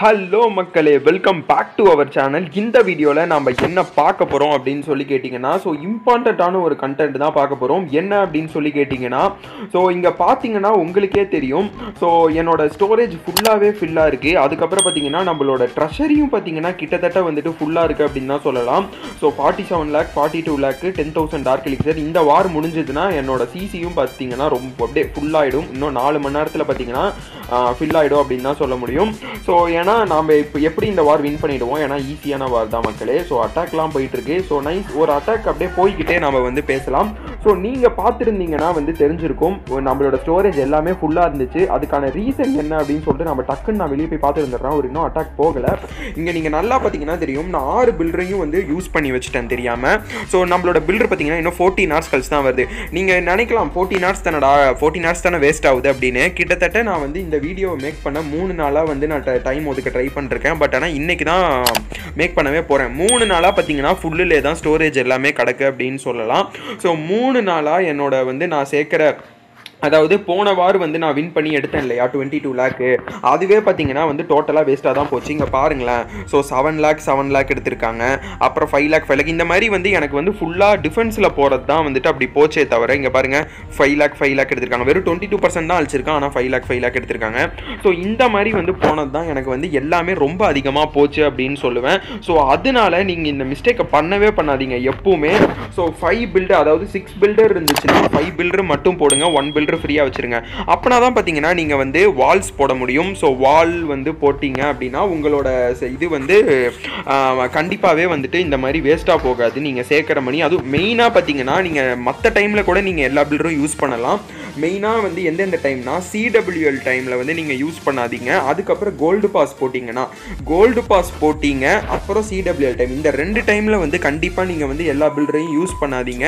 hello மக்களே welcome back to our channel இந்த வீடியோவில் நம்ம என்ன பார்க்க போகிறோம் அப்படின்னு சொல்லி கேட்டிங்கன்னா ஸோ இம்பார்ட்டண்ட்டான ஒரு கண்டென்ட் தான் பார்க்க போகிறோம் என்ன அப்படின்னு சொல்லி கேட்டிங்கன்னா ஸோ இங்கே பார்த்தீங்கன்னா உங்களுக்கே தெரியும் ஸோ என்னோட ஸ்டோரேஜ் ஃபுல்லாகவே ஃபில்லாக இருக்குது அதுக்கப்புறம் பார்த்தீங்கன்னா நம்மளோட ட்ரெஷரியும் பார்த்தீங்கன்னா கிட்டத்தட்ட வந்துட்டு ஃபுல்லாக இருக்குது அப்படின்னு தான் சொல்லலாம் so forty seven lakh forty two lakh ten thousand dark elixir இந்த வார் முடிஞ்சதுன்னா என்னோட சிசியும் பார்த்தீங்கன்னா ரொம்ப அப்படியே ஃபுல்லாகிடும் இன்னும் நாலு மணி நேரத்தில் பார்த்தீங்கன்னா ஃபில் ஆகிடும் அப்படின்னு தான் சொல்ல முடியும் ஸோ ஏன்னா நாம் இப்போ எப்படி இந்த வார் வின் பண்ணிடுவோம் ஏன்னா ஈஸியான வார் தான் மக்களே ஸோ அட்டாக்லாம் போயிட்டு இருக்கு ஸோ நைஸ் ஒரு அட்டாக் அப்படியே போய்கிட்டே நம்ம வந்து பேசலாம் ஸோ நீங்கள் பார்த்துருந்தீங்கன்னா வந்து தெரிஞ்சிருக்கும் நம்மளோட ஸ்டோரேஜ் எல்லாமே ஃபுல்லாக இருந்துச்சு அதுக்கான ரீசன் என்ன அப்படின்னு சொல்லிட்டு நம்ம டக்குன்னு நான் வெளியே போய் பார்த்துருந்துடுறேன் ஒரு இன்னும் அட்டாக் போகலை இங்கே நீங்கள் நல்லா பார்த்தீங்கன்னா தெரியும் நான் ஆறு பில்டரையும் வந்து யூஸ் பண்ணி வச்சுட்டேன் தெரியாமல் ஸோ நம்மளோட பில்டர் பார்த்தீங்கன்னா இன்னும் ஃபோர்டீன் ஹவர்ஸ் கழிச்சு தான் வருது நீங்கள் நினைக்கலாம் ஃபோர்டீன் ஹவர்ஸ் தானடா ஃபோர்டீன் ஹவர்ஸ் தானே வேஸ்ட் ஆகுது அப்படின்னு கிட்டத்தட்ட நான் வந்து இந்த வீடியோவை மேக் பண்ண மூணு நாளாக வந்து நான் டைம் ஒதுக்க ட்ரை பண்ணிருக்கேன் பட் ஆனால் இன்றைக்கி தான் மேக் பண்ணவே போகிறேன் மூணு நாளாக பார்த்தீங்கன்னா ஃபுல்லிலே தான் ஸ்டோரேஜ் எல்லாமே கிடக்கு அப்படின்னு சொல்லலாம் ஸோ மூணு நாளாக என்னோட வந்து நான் சேர்க்குற அதாவது போன வாரம் வந்து நான் வின் பண்ணி எடுத்தேன் இல்லையா டுவெண்ட்டி டூ லேக்கு அதுவே பார்த்தீங்கன்னா வந்து டோட்டலாக வேஸ்ட்டாக தான் போச்சு இங்கே பாருங்களேன் so seven lakh seven lakh எடுத்திருக்காங்க அப்புறம் ஃபைவ் லேக் ஃபைவ் லேக் இந்த மாதிரி வந்து எனக்கு வந்து ஃபுல்லாக டிஃபென்ஸில் போகிறது தான் வந்துட்டு அப்படி போச்சே தவிர இங்கே பாருங்கள் ஃபைவ் லேக் ஃபைவ் லேக் எடுத்திருக்காங்க வெறும் டுவெண்ட்டி டூ பர்சன்ட் தான் அழிச்சிருக்கான் ஆனால் ஃபைவ் லேக் ஃபைவ் லேக் எடுத்திருக்காங்க ஸோ இந்த மாதிரி வந்து போனது தான் எனக்கு வந்து எல்லாமே ரொம்ப அதிகமாக போச்சு அப்படின்னு சொல்லுவேன் ஸோ அதனால நீங்கள் இந்த மிஸ்டேக்கை பண்ணவே பண்ணாதீங்க எப்பவுமே ஸோ ஃபைவ் பில்டர் அதாவது சிக்ஸ் பில்டர் இருந்துச்சுன்னா ஃபைவ் பில்டர் மட்டும் போடுங்க ஒன் பில்டர் ஃப்ரீயாக வச்சுருங்க அப்படின்னா தான் பார்த்தீங்கன்னா நீங்கள் வந்து வால்ஸ் போட முடியும் ஸோ வால் வந்து போட்டிங்க அப்படின்னா உங்களோட ச- இது வந்து கண்டிப்பாகவே வந்துட்டு இந்த மாதிரி வேஸ்ட்டாக போகாது நீங்கள் சேர்க்குற மணி அதுவும் மெயினாக பார்த்தீங்கன்னா நீங்கள் மற்ற டைமில் கூட நீங்கள் எல்லா பில்டரும் யூஸ் பண்ணலாம் மெயினாக வந்து எந்தெந்த டைம்னா சிடபிள்யூஎல் டைமில் வந்து நீங்கள் யூஸ் பண்ணாதீங்க அதுக்கப்புறம் கோல்டு பாஸ் போட்டிங்கன்னா கோல்டு பாஸ் போட்டிங்க அப்புறம் சிடபிள்யூஎல் டைம் இந்த ரெண்டு டைமில் வந்து கண்டிப்பாக நீங்கள் வந்து எல்லா பில்டரையும் யூஸ் பண்ணாதீங்க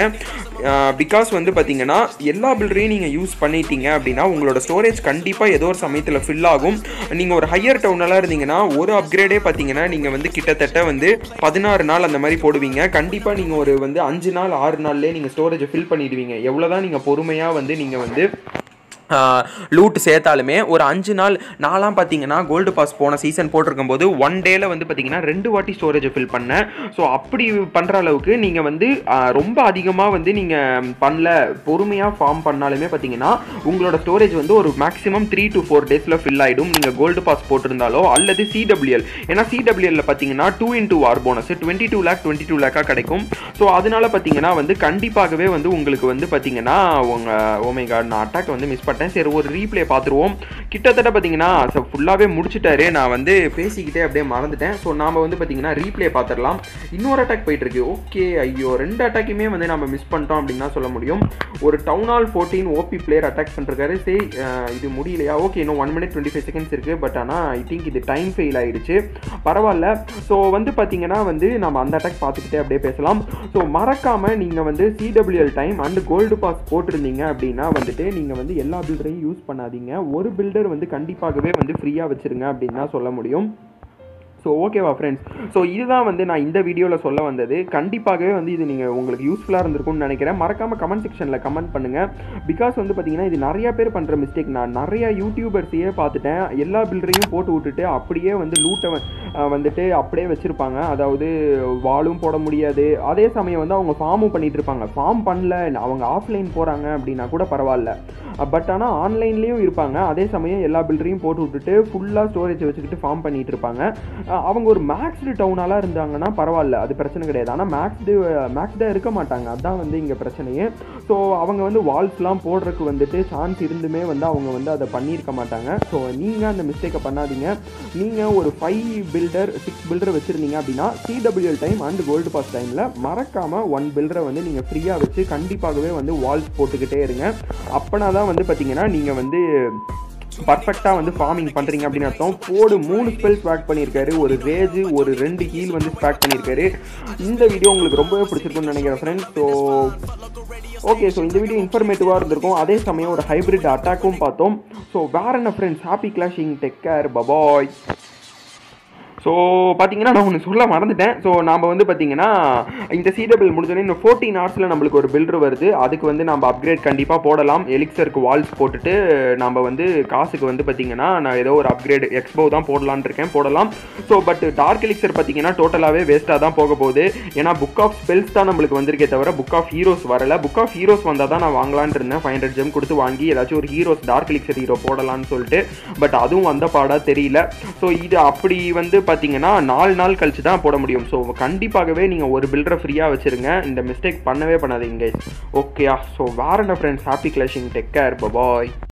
பிகாஸ் வந்து பார்த்தீங்கன்னா எல்லா பில்டரையும் நீங்கள் யூஸ் பண்ணிட்டீங்க அப்படின்னா உங்களோட ஸ்டோரேஜ் கண்டிப்பாக ஏதோ ஒரு சமயத்தில் ஃபில் ஆகும் நீங்கள் ஒரு ஹையர் டவுனெல்லாம் இருந்தீங்கன்னா ஒரு அப்கிரேடே பார்த்தீங்கன்னா நீங்கள் வந்து கிட்டத்தட்ட வந்து பதினாறு நாள் அந்த மாதிரி போடுவீங்க கண்டிப்பாக நீங்கள் ஒரு வந்து அஞ்சு நாள் ஆறு நாள்லேயே நீங்கள் ஸ்டோரேஜை ஃபில் பண்ணிடுவீங்க எவ்வளோ தான் நீங்கள் பொறுமையாக வந்து நீங்கள் வந்து லூட் சேர்த்தாலுமே ஒரு அஞ்சு நாள் நாலாம் பார்த்தீங்கன்னா கோல்டு பாஸ் போன சீசன் போட்டிருக்கும் போது ஒன் டேல வந்து பார்த்தீங்கன்னா ரெண்டு வாட்டி ஸ்டோரேஜை ஃபில் பண்ணேன் ஸோ அப்படி பண்ணுற அளவுக்கு நீங்கள் வந்து ஆஹ், ரொம்ப அதிகமாக வந்து நீங்கள் பண்ணல பொறுமையாக ஃபார்ம் பண்ணாலுமே பார்த்தீங்கன்னா உங்களோட ஸ்டோரேஜ் வந்து ஒரு மேக்ஸிமம் த்ரீ டு ஃபோர் டேஸில் ஃபில் ஆகிடும் நீங்கள் கோல்டு பாஸ் போட்டிருந்தாலோ அல்லது சிடபிள்யூஎல் ஏன்னா சிடபிள்யூஎல்ல பார்த்தீங்கன்னா two into our bonus twenty two lakh twenty two லேக்காக கிடைக்கும் ஸோ அதனால பார்த்தீங்கன்னா வந்து கண்டிப்பாகவே வந்து உங்களுக்கு வந்து பார்த்தீங்கன்னா உங்கள் ஓமேகா நான் அட்டாக் வந்து மிஸ் பண்ணிட்டேன் சரி ஒரு ரீப்ளே பார்த்துருவோம் கிட்டத்தட்ட பார்த்தீங்கன்னா ஃபுல்லாகவே முடிச்சிட்டாரு நான் வந்து பேசிக்கிட்டே அப்படியே மறந்துட்டேன் ஸோ நாம வந்து பார்த்தீங்கன்னா ரீப்ளே பார்த்துடலாம் இன்னொரு அட்டாக் போயிட்டு இருக்கு ஓகே ஐயோ ரெண்டு அட்டாக்குமே வந்து நம்ம மிஸ் பண்ணிட்டோம் அப்படின்னு தான் சொல்ல முடியும் ஒரு town hall fourteen OP player attack பண்ணிருக்காரு சரி அஹ், இது முடியலையா ஓகே இன்னும் one minute twenty five seconds இருக்குது பட் ஆனால் ஐ திங்க் இது டைம் ஃபெயில் ஆயிடுச்சு பரவாயில்ல ஸோ வந்து பார்த்தீங்கன்னா வந்து நம்ம அந்த அட்டாக் பார்த்துக்கிட்டே அப்படியே பேசலாம் ஸோ மறக்காமல் நீங்கள் வந்து CWL time and gold pass போட்டிருந்தீங்க அப்படின்னா வந்துட்டு நீங்கள் வந்து எல்லா பில்டரையும் யூஸ் பண்ணாதீங்க ஒரு பில்டர் வந்து கண்டிப்பாகவே வந்து ஃப்ரீயாக வச்சுருங்க அப்படின்னு தான் சொல்ல முடியும் ஸோ ஓகேவா ஃப்ரெண்ட்ஸ் ஸோ இதுதான் வந்து நான் இந்த வீடியோவில் சொல்ல வந்தது கண்டிப்பாகவே வந்து இது நீங்கள் உங்களுக்கு யூஸ்ஃபுல்லாக இருந்திருக்கும்னு நினைக்கிறேன் மறக்காமல் கமெண்ட் செக்ஷனில் கமெண்ட் பண்ணுங்கள் பிகாஸ் வந்து பார்த்தீங்கன்னா இது நிறைய பேர் பண்ணுற மிஸ்டேக் நான் நிறைய யூடியூபர்ஸையே பார்த்துட்டேன் எல்லா பில்டரையும் போட்டு விட்டுட்டு அப்படியே வந்து லூட்டை வந்துட்டு அப்படியே வச்சுருப்பாங்க அதாவது வாலும் போட முடியாது அதே சமயம் வந்து அவங்க ஃபார்மும் பண்ணிட்டு இருப்பாங்க ஃபார்ம் பண்ணல அவங்க ஆஃப்லைன் போகிறாங்க அப்படின்னா கூட பரவாயில்ல பட் ஆனால் ஆன்லைன்லேயும் இருப்பாங்க அதே சமயம் எல்லா பில்டரையும் போட்டு விட்டுட்டு ஃபுல்லாக ஸ்டோரேஜ் வச்சுக்கிட்டு ஃபார்ம் பண்ணிட்டு இருப்பாங்க அஹ் அவங்க ஒரு மேக்ஸ்டு டவுனாலாம் இருந்தாங்கன்னா பரவாயில்ல அது பிரச்சனை கிடையாது ஆனால் மேக்ஸ்டு மேக்ஸ்டாக இருக்க மாட்டாங்க அதான் வந்து இங்கே பிரச்சனையே ஸோ அவங்க வந்து வால்ஸ்லாம் போடுறதுக்கு வந்துட்டு சான்ஸ் இருந்துமே வந்து அவங்க வந்து அதை பண்ணியிருக்க மாட்டாங்க ஸோ நீங்கள் அந்த மிஸ்டேக்கை பண்ணாதீங்க நீங்கள் ஒரு ஃபைவ் பில்டர் சிக்ஸ் பில்டர் வச்சுருந்தீங்க அப்படின்னா CWL time and gold pass டைமில் மறக்காமல் ஒன் பில்டரை வந்து நீங்கள் ஃப்ரீயாக வச்சு கண்டிப்பாகவே வந்து வால்ஸ் போட்டுக்கிட்டே இருங்க அப்போனா தான் வந்து பார்த்தீங்கன்னா நீங்கள் வந்து பர்ஃபெக்டாக வந்து ஃபார்மிங் பண்ணுறீங்க அப்படின்னு அர்த்தம் போடு மூணு ஸ்பெல் ஸ்பேக் பண்ணியிருக்காரு ஒரு ரேஜ் ஒரு ரெண்டு ஹீல் வந்து ஸ்பேக் பண்ணியிருக்காரு இந்த வீடியோ உங்களுக்கு ரொம்பவே பிடிச்சிருக்கும்னு நினைக்கிறேன் ஃப்ரெண்ட்ஸ் ஸோ ஓகே ஸோ இந்த வீடியோ இன்ஃபர்மேட்டிவாக இருந்திருக்கும் அதே சமயம் ஒரு ஹைப்ரிட் அட்டாக்கும் பார்த்தோம் ஸோ வேற என்ன friends happy clashing tech care bye bye so பார்த்தீங்கன்னா நான் ஒன்று சொல்ல மறந்துட்டேன் ஸோ நாம் வந்து பார்த்தீங்கன்னா இந்த சீடபிள் முடிஞ்சோடனே இன்னும் ஃபோர்டீன் ஹவர்ஸில் நம்மளுக்கு ஒரு பில்டர் வருது அதுக்கு வந்து நம்ம அப்கிரேட் கண்டிப்பாக போடலாம் எலிக்சருக்கு வால்ஸ் போட்டுட்டு நம்ம வந்து காசுக்கு வந்து பார்த்தீங்கன்னா நான் ஏதோ ஒரு அப்கிரேட் எக்ஸ்போ தான் போடலான்னு இருக்கேன் போடலாம் ஸோ பட் டார்க் எலிக்சர் பார்த்தீங்கன்னா டோட்டலாகவே வேஸ்ட்டாக தான் போக போகுது ஏன்னா புக் ஆஃப் ஸ்பெல்ஸ் தான் நம்மளுக்கு வந்திருக்கே தவிர புக் ஆஃப் ஹீரோஸ் வரல புக் ஆஃப் ஹீரோஸ் வந்தால் தான் நான் வாங்கலான்னு இருந்தேன் ஃபைவ் ஹண்ட்ரட் ஜெம் கொடுத்து வாங்கி ஏதாச்சும் ஒரு ஹீரோஸ் டார்க் எலிக்சர் ஹீரோ போடலான்னு சொல்லிட்டு பட் அதுவும் வந்த பாடாக தெரியல ஸோ இது அப்படி வந்து பார்த்தீங்கன்னா நாலு நாள் கழிச்சு தான் போட முடியும் ஸோ கண்டிப்பாகவே நீங்கள் ஒரு பில்டரை ஃப்ரீயாக வச்சுருங்க இந்த மிஸ்டேக் பண்ணவே பண்ணாதீங்க ஓகேயா ஸோ வேற என்ன friends happy clashing take care bye bye